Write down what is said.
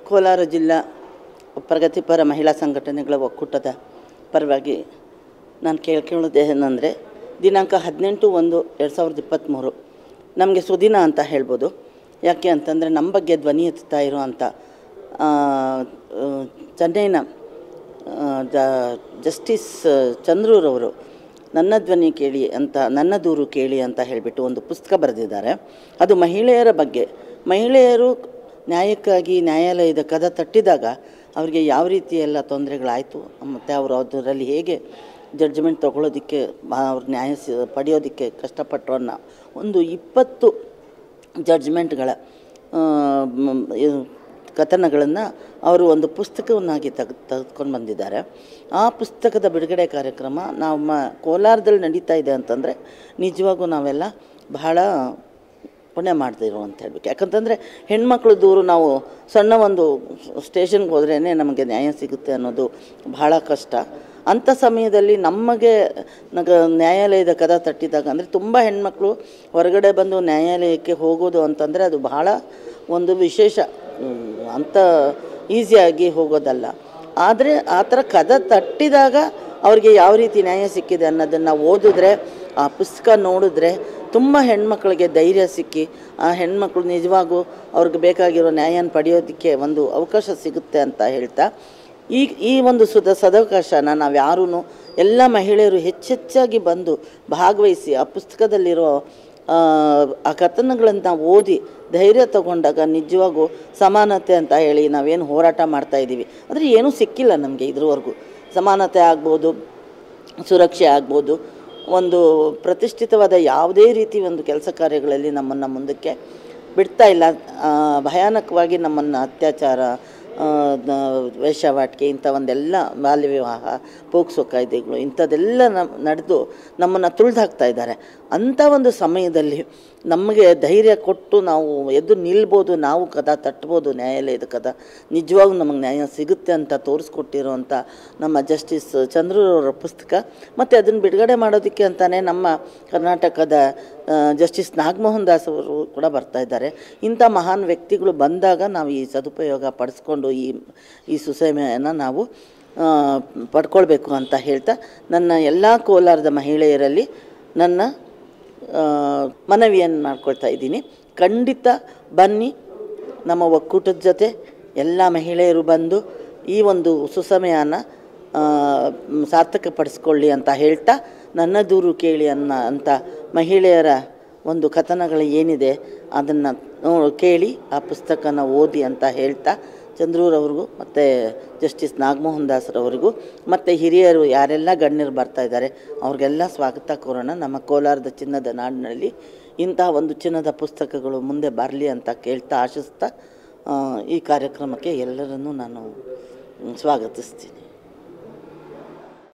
ಕೋಲಾರ ಜಿಲ್ಲಾ ಪ್ರಗತಿಪರ ಮಹಿಳಾ ಸಂಘಟನೆಗಳ ಒಕ್ಕೂಟದ ಪರವಾಗಿ ನಾನು ಕೇಳ್ಕೊಳ್ಳೋದು ಏನಂದರೆ ದಿನಾಂಕ ಹದಿನೆಂಟು ಒಂದು ಎರಡು ಸಾವಿರದ ಇಪ್ಪತ್ತ್ಮೂರು ನಮಗೆ ಸುದಿನ ಅಂತ ಹೇಳ್ಬೋದು ಯಾಕೆ ಅಂತಂದರೆ ನಮ್ಮ ಬಗ್ಗೆ ಧ್ವನಿ ಎತ್ತುತ್ತಾ ಇರುವಂಥ ಆ, ಆ, ಚೆನ್ನೈನ ಆ, ಜ- ಜಸ್ಟಿಸ್ ಚಂದ್ರೂರವರು ನನ್ನ ಧ್ವನಿ ಕೇಳಿ ಅಂತ ನನ್ನ ದೂರು ಕೇಳಿ ಅಂತ ಹೇಳಿಬಿಟ್ಟು ಒಂದು ಪುಸ್ತಕ ಬರೆದಿದ್ದಾರೆ ಅದು ಮಹಿಳೆಯರ ಬಗ್ಗೆ ಮಹಿಳೆಯರು ನ್ಯಾಯಕ್ಕಾಗಿ ನ್ಯಾಯಾಲಯದ ಕದ ತಟ್ಟಿದಾಗ ಅವರಿಗೆ ಯಾವ ರೀತಿ ಎಲ್ಲ ತೊಂದರೆಗಳಾಯಿತು ಮತ್ತು ಅವರು ಅದರಲ್ಲಿ ಹೇಗೆ ಜಡ್ಜ್ಮೆಂಟ್ ತೊಗೊಳೋದಕ್ಕೆ ಅವ್ರ ನ್ಯಾಯ ಸಿ- ಪಡೆಯೋದಕ್ಕೆ ಕಷ್ಟಪಟ್ಟರು ಅನ್ನೋ ಒಂದು ಇಪ್ಪತ್ತು ಜಡ್ಜ್ಮೆಂಟ್ಗಳ ಆ, ಮ್, ಇದು ಕಥನಗಳನ್ನು ಅವರು ಒಂದು ಪುಸ್ತಕವನ್ನಾಗಿ ತೆಗೆ ತೆಗೆದುಕೊಂಡು ಬಂದಿದ್ದಾರೆ ಆ ಪುಸ್ತಕದ ಬಿಡುಗಡೆ ಕಾರ್ಯಕ್ರಮ ನಮ್ಮ ಕೋಲಾರದಲ್ಲಿ ನಡೀತಾ ಇದೆ ಅಂತಂದರೆ ನಿಜವಾಗೂ ನಾವೆಲ್ಲ ಬಹಳ ಪುಣ್ಯ ಮಾಡ್ತಿರೋ ಅಂತ ಹೇಳ್ಬೇಕು ಯಾಕಂತಂದರೆ ಹೆಣ್ಮಕ್ಳು ದೂರು ನಾವು ಸಣ್ಣ ಒಂದು ಸ್ಟೇಷನ್ಗೆ ಹೋದ್ರೇ ನಮಗೆ ನ್ಯಾಯ ಸಿಗುತ್ತೆ ಅನ್ನೋದು ಬಹಳ ಕಷ್ಟ ಅಂಥ ಸಮಯದಲ್ಲಿ ನಮಗೆ ನಗ ನ್ಯಾಯಾಲಯದ ಕದ ತಟ್ಟಿದಾಗ ಅಂದರೆ ತುಂಬ ಹೆಣ್ಮಕ್ಳು ಹೊರಗಡೆ ಬಂದು ನ್ಯಾಯಾಲಯಕ್ಕೆ ಹೋಗೋದು ಅಂತಂದರೆ ಅದು ಬಹಳ ಒಂದು ವಿಶೇಷ ಹ್ಮ್, ಅಂಥ ಈಸಿಯಾಗಿ ಹೋಗೋದಲ್ಲ ಆದರೆ ಆ ಥರ ಕದ ತಟ್ಟಿದಾಗ ಅವ್ರಿಗೆ ಯಾವ ರೀತಿ ನ್ಯಾಯ ಸಿಕ್ಕಿದೆ ಅನ್ನೋದನ್ನು ಓದಿದ್ರೆ ಆ ಪುಸ್ತಕ ನೋಡಿದ್ರೆ ತುಂಬ ಹೆಣ್ಮಕ್ಳಿಗೆ ಧೈರ್ಯ ಸಿಕ್ಕಿ ಆ ಹೆಣ್ಮಕ್ಳು ನಿಜವಾಗೂ ಅವ್ರಿಗೆ ಬೇಕಾಗಿರೋ ನ್ಯಾಯನ ಪಡೆಯೋದಕ್ಕೆ ಒಂದು ಅವಕಾಶ ಸಿಗುತ್ತೆ ಅಂತ ಹೇಳ್ತಾ ಈ ಈ ಒಂದು ಸುದ ಸದವಕಾಶನ ನಾವು ಯಾರೂ ಎಲ್ಲ ಮಹಿಳೆಯರು ಹೆಚ್ಚೆಚ್ಚಾಗಿ ಬಂದು ಭಾಗವಹಿಸಿ ಆ ಪುಸ್ತಕದಲ್ಲಿರೋ ಆ, ಆ ಕಥನಗಳನ್ನು ಓದಿ ಧೈರ್ಯ ತಗೊಂಡಾಗ ನಿಜವಾಗೂ ಸಮಾನತೆ ಅಂತ ಹೇಳಿ ನಾವೇನು ಹೋರಾಟ ಮಾಡ್ತಾ ಇದ್ದೀವಿ ಅಂದರೆ ಏನೂ ಸಿಕ್ಕಿಲ್ಲ ನಮಗೆ ಇದ್ರವರೆಗೂ ಸಮಾನತೆ ಆಗ್ಬೋದು ಸುರಕ್ಷೆ ಆಗ್ಬೋದು ಒಂದು ಪ್ರತಿಷ್ಠಿತವಾದ ಯಾವುದೇ ರೀತಿ ಒಂದು ಕೆಲಸ ಕಾರ್ಯಗಳಲ್ಲಿ ನಮ್ಮನ್ನು ಮುಂದಕ್ಕೆ ಬಿಡ್ತಾ ಇಲ್ಲ ಆ, ಭಯಾನಕವಾಗಿ ನಮ್ಮನ್ನು ಅತ್ಯಾಚಾರ ಆ, ನ- ವೇಶ್ಯಾವಾಟಿಕೆ ಇಂಥ ಒಂದೆಲ್ಲ ಬಾಲ್ಯ ವಿವಾಹ ಪೋಕ್ಸೋ ಕಾಯ್ದೆಗಳು ಇಂಥದ್ದೆಲ್ಲ ನಮ್ಮ ನಡೆದು ನಮ್ಮನ್ನು ತುಳಿದಾಕ್ತಾ ಇದ್ದಾರೆ ಅಂಥ ಒಂದು ಸಮಯದಲ್ಲಿ ನಮಗೆ ಧೈರ್ಯ ಕೊಟ್ಟು ನಾವು ಎದ್ದು ನಿಲ್ಬೋದು ನಾವು ಕದ ತಟ್ಬೋದು ನ್ಯಾಯಾಲಯದ ಕದ ನಿಜವಾಗೂ ನಮಗೆ ನ್ಯಾಯ ಸಿಗುತ್ತೆ ಅಂತ ತೋರಿಸ್ಕೊಟ್ಟಿರೋವಂಥ ನಮ್ಮ ಜಸ್ಟಿಸ್ ಚಂದ್ರೂರವರ ಪುಸ್ತಕ ಮತ್ತು ಅದನ್ನು ಬಿಡುಗಡೆ ಮಾಡೋದಕ್ಕೆ ಅಂತಲೇ ನಮ್ಮ ಕರ್ನಾಟಕದ ಆ, ಜಸ್ಟಿಸ್ ನಾಗಮೋಹನ್ ದಾಸ್ ಅವರು ಕೂಡ ಬರ್ತಾ ಇದ್ದಾರೆ ಇಂಥ ಮಹಾನ್ ವ್ಯಕ್ತಿಗಳು ಬಂದಾಗ ನಾವು ಈ ಸದುಪಯೋಗ ಪಡಿಸ್ಕೊಂಡು ಈ ಈ ಸುಸೇಮೆಯನ್ನು ನಾವು ಆ, ಪಡ್ಕೊಳ್ಬೇಕು ಅಂತ ಹೇಳ್ತಾ ನನ್ನ ಎಲ್ಲ ಕೋಲಾರದ ಮಹಿಳೆಯರಲ್ಲಿ ನನ್ನ ಆ, ಮನವಿಯನ್ನು ಮಾಡ್ಕೊಳ್ತಾ ಇದ್ದೀನಿ ಖಂಡಿತ ಬನ್ನಿ ನಮ್ಮ ಒಕ್ಕೂಟದ ಜೊತೆ ಎಲ್ಲ ಮಹಿಳೆಯರು ಬಂದು ಈ ಒಂದು ಸುಸಮಯನ ಆ, ಮ್, ಸಾರ್ಥಕಪಡಿಸ್ಕೊಳ್ಳಿ ಅಂತ ಹೇಳ್ತಾ ನನ್ನ ದೂರು ಕೇಳಿ ಅನ್ನ ಅಂತ ಮಹಿಳೆಯರ ಒಂದು ಕಥನಗಳು ಏನಿದೆ ಅದನ್ನು ಕೇಳಿ ಆ ಪುಸ್ತಕನ ಓದಿ ಅಂತ ಹೇಳ್ತಾ ಚಂದ್ರೂರವ್ರಿಗೂ ಮತ್ತು ಜಸ್ಟಿಸ್ ನಾಗಮೋಹನ್ ದಾಸ್ರವರಿಗೂ ಮತ್ತು ಹಿರಿಯರು ಯಾರೆಲ್ಲ ಗಣ್ಯರು ಬರ್ತಾ ಇದ್ದಾರೆ ಅವ್ರಿಗೆಲ್ಲ ಸ್ವಾಗತ ಕೋರೋಣ ನಮ್ಮ ಕೋಲಾರದ ಚಿನ್ನದ ನಾಡಿನಲ್ಲಿ ಇಂತಹ ಒಂದು ಚಿನ್ನದ ಪುಸ್ತಕಗಳು ಮುಂದೆ ಬರಲಿ ಅಂತ ಕೇಳ್ತಾ ಆಶಿಸ್ತಾ ಆ, ಈ ಕಾರ್ಯಕ್ರಮಕ್ಕೆ ಎಲ್ಲರನ್ನೂ ನಾನು ಸ್ವಾಗತಿಸ್ತೀನಿ